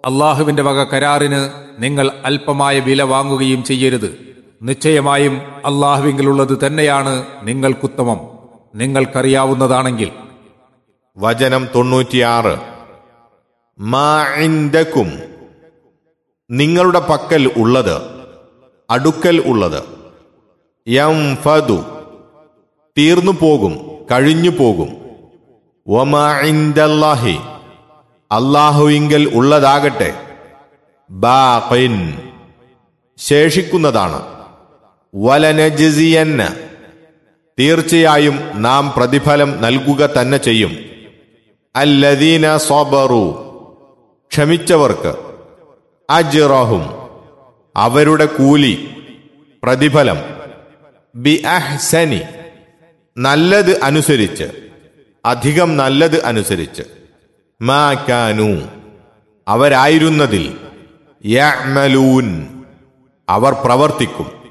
അള്ളാഹുവിന്റെ വക കരാറിന് നിങ്ങൾ അല്പമായ വില വാങ്ങുകയും ചെയ്യരുത് നിശ്ചയമായും അള്ളാഹുവിങ്കിലുള്ളത് തന്നെയാണ് നിങ്ങൾക്കുത്തമം നിങ്ങൾക്കറിയാവുന്നതാണെങ്കിൽ വചനം തൊണ്ണൂറ്റിയാറ് മാ ഇൻദക്കും നിങ്ങളുടെ പക്കൽ ഉള്ളത് അടുക്കൽ ഉള്ളത് യംഫദു തീർന്നു പോകും കഴിഞ്ഞു പോകും വമാ ഇൻദല്ലാഹി അള്ളാഹുവിങ്കൽ ഉള്ളതാകട്ടെ ബാഖിൻ ശേഷിക്കുന്നതാണ് വലനജിസിയന്ന തീർച്ചയായും നാം പ്രതിഫലം നൽകുക തന്നെ ചെയ്യും അല്ലദീന സോബറു ക്ഷമിച്ചവർക്ക് അജിറഹും അവരുടെ കൂലി പ്രതിഫലം ബി അഹ്സനി നല്ലത് അനുസരിച്ച് അധികം നല്ലത് അനുസരിച്ച് മാ കാനു അവരായിരുന്നതിൽ യഅ്മലൂൻ അവർ പ്രവർത്തിക്കും